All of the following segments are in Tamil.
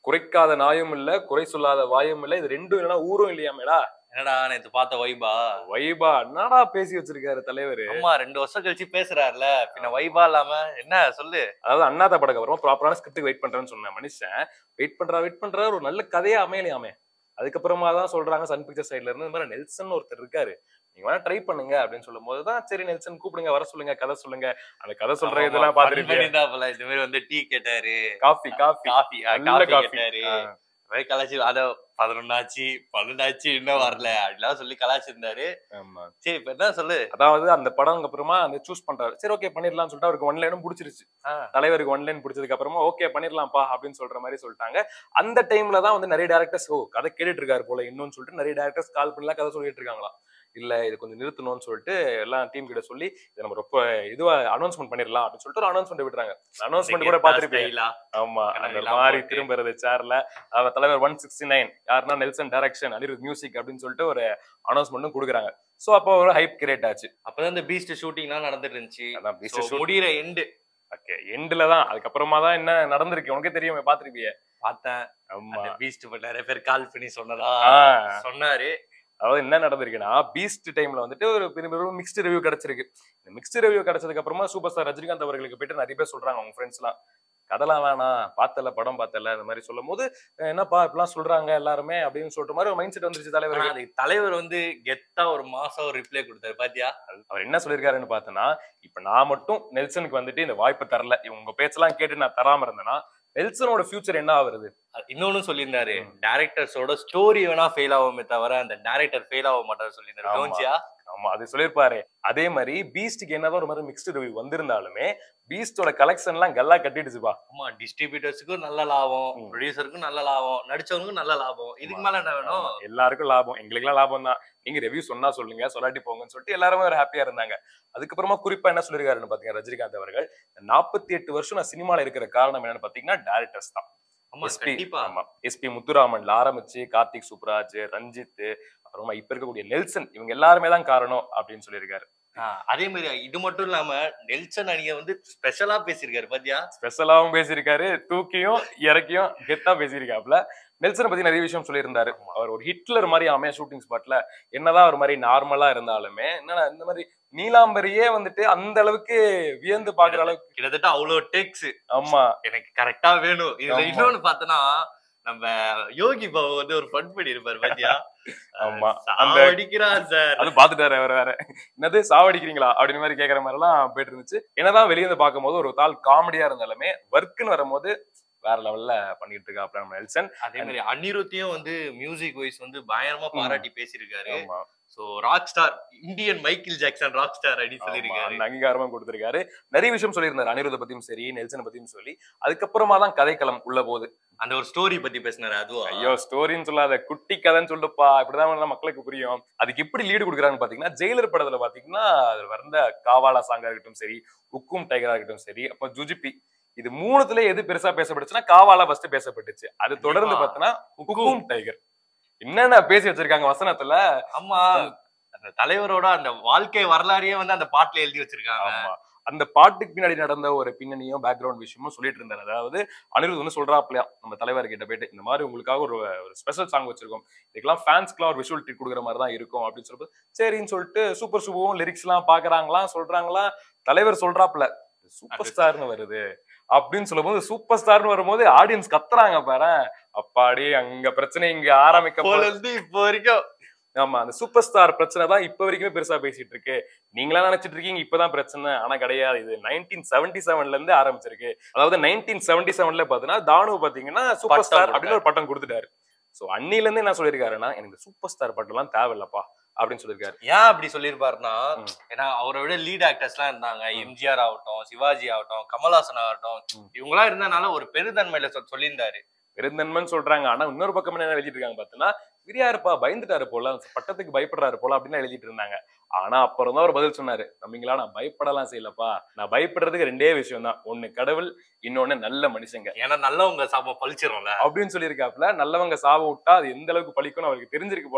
குறைக்காத நாயும் இல்ல குறை சொல்லாத வாயும் இல்ல இது ரெண்டும் இல்லைன்னா ஊரும் இல்லையாமேடா என்னடா நேத்து பார்த்த வைபா வைபா என்னடா பேசி வச்சிருக்காரு தலைவர் ஆமா ரெண்டு வருஷம் கழிச்சு பேசுறாருல பின்ன வைபா இல்லாம என்ன சொல்லு அதாவது அண்ணாத்த படக்கு அப்புறம் ப்ராப்பரான ஸ்கிரிப்ட் வெயிட் பண்றேன்னு சொன்னேன் மனுஷன் வெயிட் பண்றா வெயிட் பண்றாரு ஒரு நல்ல கதையே அமையலையாமே அதுக்கப்புறமா தான் சொல்றாங்க சன் பிக்சர் சைட்ல இருந்து இந்த மாதிரி நெல்சன் ஒருத்தர் இருக்காரு நீங்க வேணா ட்ரை பண்ணுங்க அப்படின்னு சொல்லும் போது தான் சரி நெல்சன் கூப்பிடுங்க வர சொல்லுங்க கதை சொல்லுங்க அந்த கதை சொல்ற இதெல்லாம் பாத்துருக்கேன் பண்ணிருந்தாப்புல இந்த மாதிரி வந்து டீ கேட்டாரு காஃபி காஃபி காஃபி நல்ல காஃபி காஃபி கேட்டாரு இந்த மாதிரி கலாச்சி அத பதினொன்னாச்சு பன்னெண்டாச்சு இன்னும் வரல அப்படிலாம் சொல்லி கலாச்சிருந்தாரு ஆமா சரி இப்ப என்ன சொல்லு அதாவது அந்த படம் அப்புறமா அந்த சூஸ் பண்றாரு சரி ஓகே பண்ணிடலாம்னு சொல்லிட்டு அவருக்கு ஒன் லைனும் பிடிச்சிருச்சு ஆ. தலைவருக்கு ஒன் லைன் பிடிச்சதுக்கு அப்புறமா ஓகே பண்ணிடலாம்ப்பா அப்படின்னு சொல்ற மாதிரி சொல்லிட்டாங்க அந்த டைம்ல தான் வந்து நிறைய டேரக்டர்ஸ் ஓ கதை கேட்டுட்டு இருக்காரு போல இன்னும் சொல்லிட்டு நிறைய டேரக்டர்ஸ் கால் பண்ணலாம் கதை சொல்லிட்டு இருக்காங்களாம் இல்ல இது கொஞ்சம் நிறுத்தணும்னு சொல்லிட்டு எல்லாம் டீம் கிட்ட சொல்லி இதை நம்ம ரொம்ப இதுவா அனௌன்ஸ்மெண்ட் பண்ணிடலாம் அப்படின்னு சொல்லிட்டு ஒரு அனௌன்ஸ்மெண்ட் விடுறாங்க அனௌன்ஸ்மெண்ட் கூட பாத்திருப்பீங்க ஸ்டைலா. ஆமா அந்த கண்ணாடிலாம் மாதிரி போட்டு. திரும்புறது சேர்ல அவர் தலைவர் ஒன் சிக்ஸ்டி நைன் யாருன்னா நெல்சன் டைரக்ஷன் அனிருத் மியூசிக் அப்படின்னு சொல்லிட்டு ஒரு அனௌன்ஸ்மெண்ட்டும் கொடுக்குறாங்க சோ அப்போ ஒரு ஹைப் கிரியேட் ஆச்சு அப்பதான் இந்த பீஸ்ட் ஷூட்டிங்லாம் நடந்துட்டு இருந்துச்சு அதான் beast So, shoot. முடியிற எண்டு ஓகே எண்ட்ல தான் அதுக்கப்புறமா தான் என்ன நடந்திருக்கு உனக்கே தெரியுமே பாத்திருப்பியே பார்த்தேன் ஆமா அந்த பீஸ்ட் நிறைய பேர் கால் பண்ணி சொன்னதா ஆ. சொன்னாரு அதாவது என்ன நடந்திருக்குன்னா பீஸ்ட் டைம்ல வந்துட்டு ஒரு பெரிய மிக்ஸ்டு ரிவ்யூ கிடைச்சிருக்கு இந்த மிக்ஸ்டு ரிவ்யூ கிடைச்சதுக்கு அப்புறமா சூப்பர் ஸ்டார் ரஜினிகாந்த் அவர்களுக்கு போயிட்டு நிறைய பேர் சொல்றாங்க அவங்க ஃப்ரெண்ட்ஸ் எல்லாம் கதெல்லாம் வேணாம் பார்த்தல படம் பார்த்தல இந்த மாதிரி சொல்லும் போது அஹ் என்னப்பா இப்படிலாம் சொல்றாங்க எல்லாருமே அப்படின்னு சொல்ற மாதிரி ஒரு மைண்ட் செட் வந்துருச்சு ஆனா தலைவர் அதுக்கு தலைவர் வந்து கெத்தா ஒரு மாசம் ஒரு ரிப்ளை கொடுத்தாரு பாத்தியா அவர் என்ன சொல்லியிருக்காருன்னு பார்த்தோன்னா இப்ப நான் மட்டும் நெல்சனுக்கு வந்துட்டு இந்த வாய்ப்பு தரல இவங்க பேச்செல்லாம் கேட்டு நான் தராம இருந்தேன்னா நெல்சனோட ஃபியூச்சர் என்ன ஆகுறது இன்னொன்னு சொல்லியிருந்தாரு ம். டேரக்டர்ஸோட ஸ்டோரி வேணா ஃபெயில் ஆகுமே தவிர அந்த டேரக்டர் ஃபெயில் ஆக மாட்டாரு சொல்லியிருந்தாரு ஆமா. கவனிச்சியா ஆமா அது சொல்லியிருப்பாரு அதே மாதிரி பீஸ்டுக்கு என்னதான் ஒரு மாதிரி மிக்ஸ்டு ரிவ்யூ வந்திருந்தாலுமே பீஸ்டோட கலெக்ஷன்லாம் கல்லா கட்டிடுச்சுப்பா ஆமா டிஸ்ட்ரிபியூட்டர்ஸுக்கும் நல்ல லாபம் ம். ப்ரொடியூசருக்கும் நல்ல லாபம் நடிச்சவனுக்கும் நல்ல லாபம் இதுக்கு மேல என்ன வேணும் ஆமா, எல்லாருக்கும் லாபம் எங்களுக்குலாம் லாபம் தான் நீங்க ரிவ்யூ சொன்னா சொல்லுங்க சொல்லாட்டி போங்கன்னு சொல்லிட்டு எல்லாருமே ஒரு ஹாப்பியா இருந்தாங்க அதுக்கப்புறமா குறிப்பா என்ன சொல்லியிருக்காருன்னு பாத்தீங்கன்னா ரஜினிகாந்த் அவர்கள் நாற்பத்தி எட்டு வருஷம் நான் சினிமால இருக்கிற காரணம் என்னன்னு பாத்தீங்கன்னா டேரக்டர்ஸ் தான் ஆமா எஸ்பி கண்டிப்பா ஆமா எஸ்பி முத்துராமன்ல ஆரம்பிச்சு கார்த்திக் சுப்ராஜ் ரஞ்சித் அப்புறமா இப்ப இருக்கக்கூடிய நெல்சன் இவங்க எல்லாருமே தான் காரணம் அப்படின்னு சொல்லியிருக்காரு ஆ, அதே மாதிரி இது மட்டும் இல்லாம நெல்சன் அணிய வந்து ஸ்பெஷலா பேசியிருக்காரு பாத்தியா ஸ்பெஷலாவும் பேசியிருக்காரு தூக்கியும் இறக்கியும் கெத்தா பேசியிருக்காப்ல நெல்சனை பத்தி நிறைய விஷயம் சொல்லியிருந்தாரு அவர் ஒரு ஹிட்லர் மாதிரி அமைய ஷூட்டிங் ஸ்பாட்ல என்னதான் ஒரு மாதிரி நார்மலா இருந்தாலுமே என்னன்னா இந்த மாதிரி நீலாம்பரியே வந்துட்டு அந்த அளவுக்கு வியந்து பாக்குற அளவுக்கு கிட்டத்தட்ட அவ்வளவு டேக்ஸ் ஆமா எனக்கு கரெக்டா வேணும் இதுல ஆமா. இன்னொன்னு பார்த்தனா நம்ம யோகி பாபு வந்து ஒரு ஃபன் பண்ணிருப்பாரு பாத்தியா ஆமா. அந்த- அடிக்கிறான் சார் அது பாத்துட்டாரு அவர் வேற என்னது சாவடிக்கிறீங்களா அப்படின்னு மாதிரி கேக்குற மாதிரி எல்லாம் போயிட்டு இருந்துச்சு என்னதான் வெளியே வந்து பார்க்கும்போது ஒரு தாள் காமெடியா இருந்தாலுமே ஒர்க்குன்னு வரும்போது வேற லெவல்ல பண்ணிட்டு இருக்காப்ல நம்ம நெல்சன் அதே மாதிரி அனிருத்தையும் வந்து மியூசிக் வைஸ் வந்து பயங்கரமா பாராட்டி பேசியிருக்காரு ஆமா so rock star Indian Michael Jackson rock star அப்படின்னு ஆமா, சொல்லியிருக்காரு அந்த அங்கீகாரமும் கொடுத்திருக்காரு நிறைய விஷயம் சொல்லியிருந்தாரு அனிருத பத்தியும் சரி நெல்சனை பத்தியும் சொல்லி அதுக்கப்புறமா தான் கதைக்களம் உள்ள போகுது அந்த ஒரு ஸ்டோரி பத்தி பேசினாரு அதுவா ஐயோ ஸ்டோரின்னு சொல்லாத குட்டி கதைன்னு சொல்லுப்பா இப்படிதான் வந்து மக்களுக்கு புரியும் அதுக்கு எப்படி லீடு கொடுக்குறாங்கன்னு பாத்தீங்கன்னா ஜெயிலர் படத்துல பாத்தீங்கன்னா அதுல வந்த காவாலா சாங்கா இருக்கட்டும் சரி உக்கும் டைகரா இருக்கட்டும் சரி அப்ப ஜுஜிபி இது மூணுத்துல எது பெருசா பேசப்பட்டுச்சுன்னா காவாலா ஃபர்ஸ்ட் பேசப்பட்டுச்சு அது தொடர்ந்து கண்டிப்பா. பார்த்தோன்னா உக்கும் டைகர் என்னென்ன பேசி வச்சிருக்காங்க வசனத்துல ஆமா அந்த தலைவரோட அந்த வாழ்க்கை வரலாறையே வந்து அந்த பாட்டுல எழுதி வச்சிருக்காங்க ஆமா அந்த பாட்டுக்கு பின்னாடி நடந்த ஒரு பின்னணியும் பேக்ரவுண்ட் விஷயமும் சொல்லிட்டு இருந்தாரு அதாவது அனிருத் வந்து சொல்றாப்லையா நம்ம தலைவர் கிட்ட போயிட்டு இந்த மாதிரி உங்களுக்காக ஒரு ஒரு ஸ்பெஷல் சாங் வச்சிருக்கோம் இதுக்கெல்லாம் ஃபேன்ஸ்க்குலாம் ஒரு விஷுவல் ட்ரீட் கொடுக்குற மாதிரி தான் இருக்கும் அப்படின்னு சொல்லிட்டு சரின்னு சொல்லிட்டு சூப்பர் சுபுவும் லிரிக்ஸ் எல்லாம் பாக்குறாங்களாம் சொல்றாங்களாம் தலைவர் சொல்றாப்ல சூப்பர் ஸ்டார்னு வருது அப்படின்னு சொல்லும்போது சூப்பர் ஸ்டார்னு வரும்போது ஆடியன்ஸ் கத்துறாங்க பாரு அப்பாடி அங்க பிரச்சனை இங்க ஆரம்பிக்க போல போகுது. இருந்து இப்போ வரைக்கும் ஆமா அந்த சூப்பர் ஸ்டார் பிரச்சனை தான் இப்ப வரைக்குமே பெருசா பேசிட்டு இருக்கு நீங்களா நினைச்சிட்டு இருக்கீங்க இப்பதான் பிரச்சனை ஆனா கிடையாது இது நைன்டீன் செவன்டி செவன்ல இருந்து ஆரம்பிச்சிருக்கு அதாவது நைன்டீன் செவன்டி செவன்ல பாத்தீங்கன்னா தானு பாத்தீங்கன்னா சூப்பர் பட்டம் ஸ்டார் அப்படின்னு ஒரு பட்டம் கொடுத்துட்டாரு சோ அன்னில இருந்து என்ன சொல்லியிருக்காருன்னா எனக்கு சூப்பர் ஸ்டார் பட்டம் எல்லாம் தேவையில்லப்பா அப்படின்னு சொல்லியிருக்காரு ஏன் அப்படி சொல்லியிருப்பாருன்னா ம். ஏன்னா அவரை விட லீட் ஆக்டர்ஸ் எல்லாம் இருந்தாங்க எம்ஜிஆர் ஆகட்டும் சிவாஜி ஆகட்டும் கமல்ஹாசன் ஆகட்டும் ம். இவங்களா இருந்தனால ஒரு பெருந்தன்மையில சொ- சொல்லியிருந்தாரு பெருந்தன்மைன்னு சொல்றாங்க ஆனா இன்னொரு பக்கம் என்ன எழுதிட்டு இருக்காங்க பாத்தீங்கன்னா விரியா இருப்பா பயந்துட்டாரு போல பட்டத்துக்கு பயப்படுறாரு போல அப்படின்னு எழுதிட்டு இருந்தாங்க ஆனா அப்புறம் தான் ஒரு பதில் சொன்னாரு நம்பிங்களா நான் பயப்படலாம் செய்யலப்பா நான் பயப்படுறதுக்கு ரெண்டே விஷயம் தான் ஒண்ணு கடவுள் இன்னொன்னு நல்ல மனுஷங்க ஏன்னா நல்லவங்க சாபம் பழிச்சிரும்ல அப்படின்னு சொல்லியிருக்காப்புல நல்லவங்க சாவ விட்டா அது எந்த அளவுக்கு பழிக்கும்னு அவருக்கு தெரிஞ்சிருக்கு போல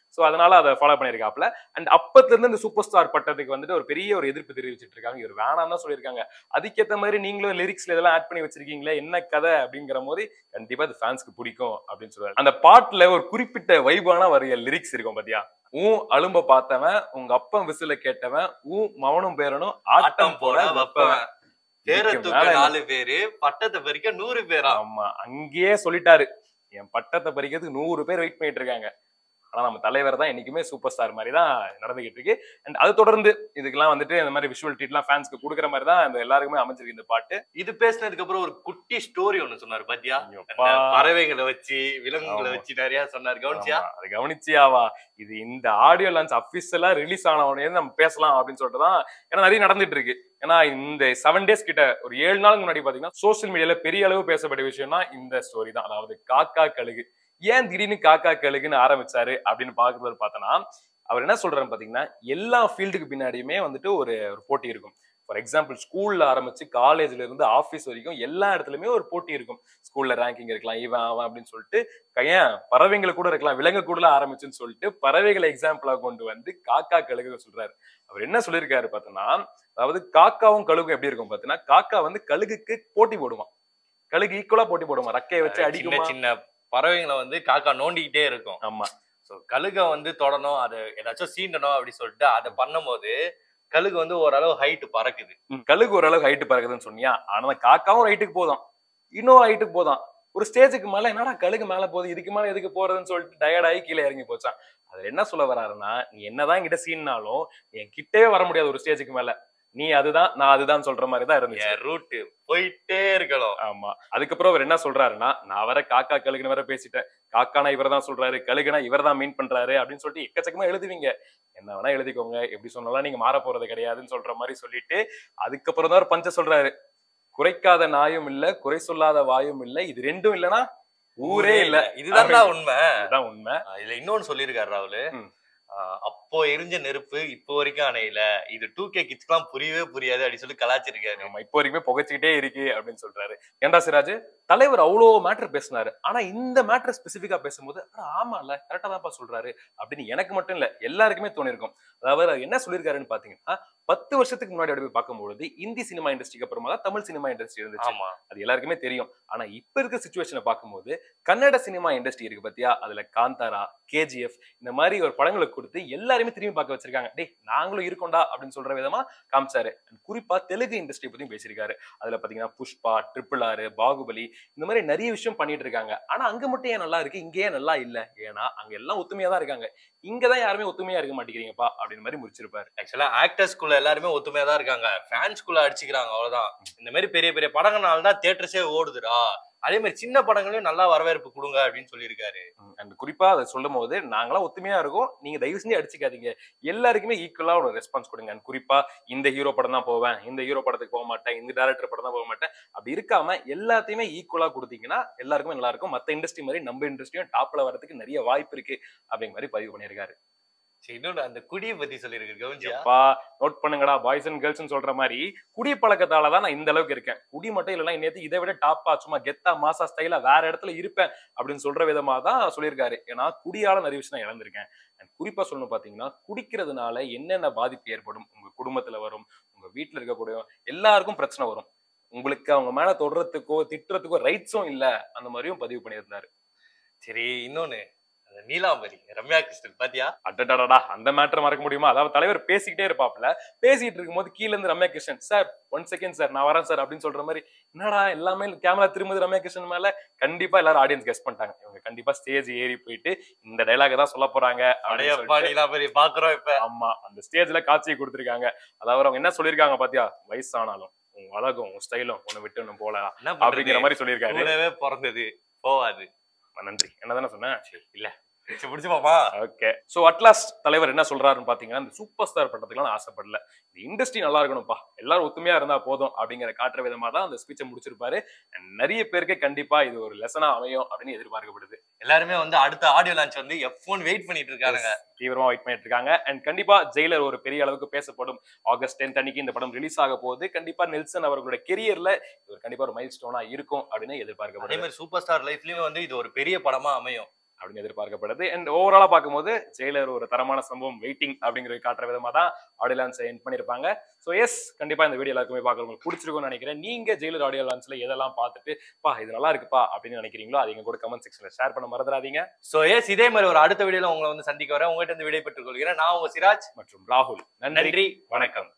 ஸோ அதனால அதை ஃபாலோ பண்ணியிருக்காப்ல அண்ட் அப்பத்துல இருந்து இந்த சூப்பர் ஸ்டார் பட்டத்துக்கு வந்துட்டு ஒரு பெரிய ஒரு எதிர்ப்பு தெரிவிச்சிட்டு இருக்காங்க இவர் வேணாம் தான் சொல்லியிருக்காங்க அதுக்கேற்ற மாதிரி நீங்களும் லிரிக்ஸ்ல இதெல்லாம் ஆட் பண்ணி வச்சிருக்கீங்களே என்ன கதை அப்படிங்கிற போது கண்டிப்பா அது ஃபேன்ஸ்க்கு பிடிக்கும் அப்படின்னு சொல்றாரு அந்த பாட்டுல ஒரு குறிப்பிட்ட வைபான வரைய லிரிக்ஸ் இருக்கும் பாத்தியா ஊ அலும்ப பார்த்தவன் உங்க அப்பன் விசில கேட்டவன் ஊ மவனும் பேரனும் ஆட்டம் போட வைப்பவன் பேரை இதுக்கு தூக்க மேல என்ன? நாலு பேரு பட்டத்தை பறிக்க நூறு பேரா ஆமா அங்கேயே சொல்லிட்டாரு என் பட்டத்தை பறிக்கிறதுக்கு நூறு பேர் வெயிட் பண்ணிட்டு இருக்காங்க ஆனா நம்ம தலைவர் தான் என்னைக்குமே சூப்பர் ஸ்டார் மாதிரி தான் நடந்துகிட்டு இருக்கு அண்ட் அது தொடர்ந்து இதுக்கெல்லாம் வந்துட்டு இந்த மாதிரி விஷுவல் ட்ரீட்லாம் ஃபேன்ஸ்க்கு கொடுக்குற மாதிரி தான் இந்த எல்லாருக்குமே அமைஞ்சிருக்கு இந்த பாட்டு இது பேசினதுக்கு அப்புறம் ஒரு குட்டி ஸ்டோரி ஒண்ணு சொன்னாரு பாத்தியா ஐயோப்பா. அந்த பறவைகளை வச்சு விலங்குகளை ஆமா. வச்சு நிறைய சொன்னாரு கவனிச்சியா ஆமா, அது கவனிச்சியாவா இது இந்த ஆடியோ லான்ச் அபிஷியலா ரிலீஸ் ஆன உடனே நம்ம பேசலாம் அப்படின்னு சொல்லிட்டு தான் ஏன்னா நிறைய நடந்துட்டு இருக்கு ஏன்னா இந்த செவன் டேஸ் கிட்ட ஒரு ஏழு நாளுக்கு முன்னாடி பாத்தீங்கன்னா சோஷியல் மீடியால பெரிய அளவு பேசப்பட்ட விஷயம்னா இந்த ஸ்டோரி தான் அதாவது காக்கா கழுகு ஏன் திடீர்னு காக்கா கழுகுன்னு ஆரம்பிச்சாரு அப்படின்னு பாக்குறது பார்த்தோன்னா அவர் என்ன சொல்றாரு பாத்தீங்கன்னா எல்லா ஃபீல்டுக்கு பின்னாடியுமே வந்துட்டு ஒரு ஒரு போட்டி இருக்கும் ஃபார் எக்ஸாம்பிள் ஸ்கூல்ல ஆரம்பிச்சு காலேஜ்ல இருந்து ஆஃபீஸ் வரைக்கும் எல்லா இடத்துலயுமே ஒரு போட்டி இருக்கும் ஸ்கூல்ல ரேங்கிங் இருக்கலாம் இவன் அவன் அப்படின்னு சொல்லிட்டு ஏன் பறவைங்களை கூட இருக்கலாம் விலங்கு கூட ஆரம்பிச்சுன்னு சொல்லிட்டு பறவைகளை எக்ஸாம்பிளா கொண்டு வந்து காக்கா கழுகு சொல்றாரு அவர் என்ன சொல்லியிருக்காரு பார்த்தோன்னா அதாவது காக்காவும் கழுகும் எப்படி இருக்கும் பார்த்தீங்கன்னா காக்கா வந்து கழுகுக்கு போட்டி போடுவான் கழுகு ஈக்குவலா போட்டி போடுவான் ரெக்கையை வச்சு சின்ன அடிக்குமா சின்ன பறவைங்களை வந்து காக்கா நோண்டிக்கிட்டே இருக்கும் ஆமா சோ கழுக வந்து தொடணும் அதை ஏதாச்சும் சீண்டணும் அப்படி சொல்லிட்டு அதை பண்ணும்போது கழுகு வந்து ஓரளவு ஹைட் பறக்குது ம், கழுகு ஓரளவு ஹைட்டு பறக்குதுன்னு சொன்னியா ஆனா அந்த காக்காவும் ஹைட்டுக்கு போதும் இன்னொரு ஹைட்டுக்கு போதும் ஒரு ஸ்டேஜுக்கு மேல என்னடா கழுகு மேல போகுது இதுக்கு மேல எதுக்கு போறதுன்னு சொல்லிட்டு டயர்ட் ஆகி கீழே இறங்கி போச்சான் அதுல என்ன சொல்ல வராருன்னா நீ என்னதான் கிட்ட சீன்னாலும் என் கிட்டவே வர முடியாது ஒரு ஸ்டேஜுக்கு மேல நீ அதுதான் நான் அதுதான் சொல்ற மாதிரி தான் இருந்துச்சு என் ரூட் போயிட்டே இருக்கணும் ஆமா அதுக்கப்புறம் அவர் என்ன சொல்றாருன்னா நான் வர காக்கா கழுகுன்னு வேற பேசிட்டேன் காக்கானா இவர் தான் சொல்றாரு கழுகுனா இவர் தான் மீன் பண்றாரு அப்படின்னு சொல்லிட்டு எக்கச்சக்கமா எழுதுவீங்க என்ன வேணா எழுதிக்கோங்க எப்படி சொன்னாலும் நீங்க மாற போறது கிடையாதுன்னு சொல்ற மாதிரி சொல்லிட்டு அதுக்கப்புறம் தான் ஒரு பஞ்ச சொல்றாரு குறைக்காத நாயும் இல்ல குறை சொல்லாத வாயும் இல்ல இது ரெண்டும் இல்லனா ஊரே இல்ல இதுதான்டா உண்மை இதுதான் உண்மை ஆஹ் இதுல இன்னொன்னு சொல்லியிருக்காரு ராகுல் ம். ஆஹ் அப்போ எரிஞ்ச நெருப்பு இப்போ வரைக்கும் அணையல இது டூ கே கிட்ஸ்க்குலாம் புரியவே புரியாது அப்படி சொல்லி கலாச்சிருக்காரு நம்ம இப்போ வரைக்குமே புகைச்சிக்கிட்டே இருக்கு அப்படின்னு சொல்றாரு ஏன்டா சிராஜ் தலைவர் அவ்வளோ மேட்டர் பேசினாரு ஆனா இந்த மேட்டர் ஸ்பெசிஃபிக்கா பேசும்போது ஆனா ஆமா இல்ல கரெக்டா தான்ப்பா சொல்றாரு அப்படின்னு எனக்கு மட்டும் இல்ல எல்லாருக்குமே தோணிருக்கும் அதாவது அவர் என்ன சொல்லியிருக்காருன்னு பாத்தீங்கன்னா பத்து வருஷத்துக்கு முன்னாடி அப்படி போய் பார்க்கும்போது இந்தி சினிமா இண்டஸ்ட்ரிக்கு அப்புறமா தான் தமிழ் சினிமா இண்டஸ்ட்ரி இருந்துச்சு ஆமா அது எல்லாருக்குமே தெரியும் ஆனா இப்ப இருக்க சுச்சுவேஷனை பார்க்கும்போது கன்னட சினிமா இண்டஸ்ட்ரி இருக்கு பாத்தியா அதுல காந்தாரா கேஜிஎஃப் இந்த மாதிரி ஒரு படங்களை கொடுத்து எல்லாருமே திரும்பி பார்க்க வச்சிருக்காங்க டேய் நாங்களும் இருக்கோம்டா அப்படின்னு சொல்ற விதமா காமிச்சாரு And குறிப்பா தெலுங்கு இண்டஸ்ட்ரி பத்தியும் பேசியிருக்காரு அதுல பாத்தீங்கன்னா புஷ்பா ட்ரிபிள் ஆர் பாகுபலி இந்த மாதிரி நிறைய விஷயம் பண்ணிட்டு இருக்காங்க ஆனா அங்க மட்டும் ஏன் நல்லா இருக்கு இங்கே ஏன் நல்லா இல்ல ஏன்னா அங்க எல்லாம் ஒத்துமையா தான் இருக்காங்க இங்கதான் யாருமே ஒத்துமையா இருக்க மாட்டேங்கிறீங்கப்பா அப்படின்னு மாதிரி முடிச்சிருப்பாரு ஆக்சுவலா ஆக்டர்ஸ்குள்ள எல்லாருமே ஒத்துமையா தான் இருக்காங்க ஃபேன்ஸ்குள்ள அடிச்சுக்கிறாங்க அவ்வளவுதான் இந்த மாதிரி பெரிய பெரிய படங்கள்னால தான் தியேட்டர்ஸே ஓடுதுடா அதே மாதிரி சின்ன படங்களையும் நல்லா வரவேற்பு கொடுங்க அப்படின்னு சொல்லியிருக்காரு அண்ட் குறிப்பா அதை சொல்லும் போது நாங்களாம் ஒத்துமையா இருக்கோம் நீங்க தயவு செஞ்சு அடிச்சுக்காதீங்க எல்லாருக்குமே ஈக்குவலா ஒரு ரெஸ்பான்ஸ் கொடுங்க And குறிப்பா இந்த ஹீரோ படம் தான் போவேன் இந்த ஹீரோ படத்துக்கு போக மாட்டேன் இந்த டேரக்டர் படம் தான் போக மாட்டேன் அப்படி இருக்காம எல்லாத்தையுமே ஈக்குவலா கொடுத்தீங்கன்னா எல்லாருக்குமே நல்லா இருக்கும் மத்த இண்டஸ்ட்ரி மாதிரி நம்ம இண்டஸ்ட்ரியும் டாப்ல வரதுக்கு நிறைய வாய்ப்பு இருக்கு அப்படிங்கிற மாதிரி பதிவு பண்ணியிருக்காரு சரி இன்னொன்னு அந்த குடியை பத்தி சொல்லியிருக்கு கவனிச்சியா எப்பா நோட் பண்ணுங்கடா பாய்ஸ் அண்ட் கேர்ள்ஸ் சொல்ற மாதிரி குடி பழக்கத்தால தான் நான் இந்த அளவுக்கு இருக்கேன் குடி மட்டும் இல்லைன்னா நேத்து இதை விட டாப்பா சும்மா கெத்தா மாசா ஸ்டைலா வேற இடத்துல இருப்பேன் அப்படின்னு சொல்ற விதமா தான் சொல்லியிருக்காரு ஏன்னா குடியால நிறைய விஷயம் நான் இழந்திருக்கேன் And குறிப்பா சொல்லணும் பாத்தீங்கன்னா குடிக்கிறதுனால என்னென்ன பாதிப்பு ஏற்படும் உங்க குடும்பத்துல வரும் உங்க வீட்டுல இருக்கக்கூடிய எல்லாருக்கும் பிரச்சனை வரும் உங்களுக்கு அவங்க மேல தொடுறதுக்கோ திட்டுறதுக்கோ ரைட்ஸும் இல்ல அந்த மாதிரியும் பதிவு பண்ணியிருந்தாரு சரி இன்னொன்னு அந்த நீலாம்பரி ரம்யா கிருஷ்ணன் பாத்தியா அடடடா அந்த மேட்டர் மறக்க முடியுமா அதாவது தலைவர் பேசிக்கிட்டே இருப்பாப்ல பேசிட்டு இருக்கும்போது கீழ இருந்து Ramya Krishnan sir one second sir நான் வரேன் சார் அப்படின்னு சொல்ற மாதிரி என்னடா எல்லாமே கேமரா திரும்புது ரம்யா கிருஷ்ணன் மேல கண்டிப்பா எல்லாரும் ஆடியன்ஸ் கெஸ் பண்ணிட்டாங்க இவங்க கண்டிப்பா ஸ்டேஜ் ஏறி போயிட்டு இந்த டைலாக தான் சொல்ல போறாங்க அப்படின்னு அடையப்பா சொல்லிட்டு. நீலாம்பரி பாக்குறோம் இப்ப ஆமா அந்த ஸ்டேஜ்ல காட்சியை கொடுத்திருக்காங்க அதாவது அவங்க என்ன சொல்லியிருக்காங்க பாத்தியா வயசானாலும் உன் அழகும் உன் ஸ்டைலும் உன்னை விட்டு ஒண்ணு போல என்ன அப்படிங்கிற பண்றது மாதிரி சொல்லியிருக்காரு கூடவே பிறந்தது போவாது நன்றி என்னதானே சொன்னேன் இல்ல சரி, முடிச்சு பாப்பா ஓகே சோ அட்லாஸ்ட் தலைவர் என்ன சொல்றாருன்னு பாத்தீங்கன்னா இந்த சூப்பர் ஸ்டார் பட்டத்துக்குலாம் நான் ஆசைப்படல இந்த இண்டஸ்ட்ரி நல்லா இருக்கணும்ப்பா எல்லாரும் ஒத்துமையா இருந்தா போதும் அப்படிங்கிற காட்டுற விதமா தான் அந்த ஸ்பீச்சை முடிச்சிருப்பாரு And நிறைய பேருக்கு கண்டிப்பா இது ஒரு லெசனா அமையும் அப்படின்னு எதிர்பார்க்கப்படுது எல்லாருமே வந்து அடுத்த ஆடியோ லான்ச் வந்து எஃப் ஒன் வெயிட் பண்ணிட்டு இருக்கானுங்க தீவிரமா வெயிட் பண்ணிட்டு இருக்காங்க அண்ட் கண்டிப்பா ஜெயிலர் ஒரு பெரிய அளவுக்கு பேசப்படும் ஆகஸ்ட் டென்த் அன்னைக்கு இந்த படம் ரிலீஸ் ஆக போகுது கண்டிப்பா நெல்சன் அவர்களுடைய கெரியர்ல இது ஒரு கண்டிப்பா ஒரு மைல் ஸ்டோனா இருக்கும் அப்படின்னு அதே எதிர்பார்க்கப்படுது மாதிரி சூப்பர் ஸ்டார் லைஃப்லயும் வந்து இது ஒரு பெரிய படமா அமையும் அப்படின்னு எதிர்பார்க்கப்படுது அண்ட் ஓவராலா பார்க்கும்போது ஜெயிலர் ஒரு தரமான சம்பவம் வெயிட்டிங் அப்படிங்கிறது காட்டுற விதமா தான் ஆடியோ லான்ஸ் என் பண்ணிருப்பாங்க ஸோ எஸ் கண்டிப்பா இந்த வீடியோ எல்லாருக்குமே பார்க்குறவங்களுக்கு பிடிச்சிருக்கும்னு நினைக்கிறேன் நீங்க ஜெயிலர் ஆடியோ லான்ஸ்ல எதெல்லாம் பார்த்துட்டு பா இது நல்லா இருக்குப்பா அப்படின்னு நினைக்கிறீங்களோ அதை எங்க கூட கமெண்ட் செக்ஷன்ல ஷேர் பண்ண மறந்துடாதீங்க சோ எஸ் இதே மாதிரி ஒரு அடுத்த வீடியோல உங்களை வந்து சந்திக்க வரேன் உங்ககிட்ட இருந்து விடை பெற்றுக் கொள்கிறேன் நான் உங்க சிராஜ் மற்றும் ராகுல் நன்றி நன்றி வணக்கம்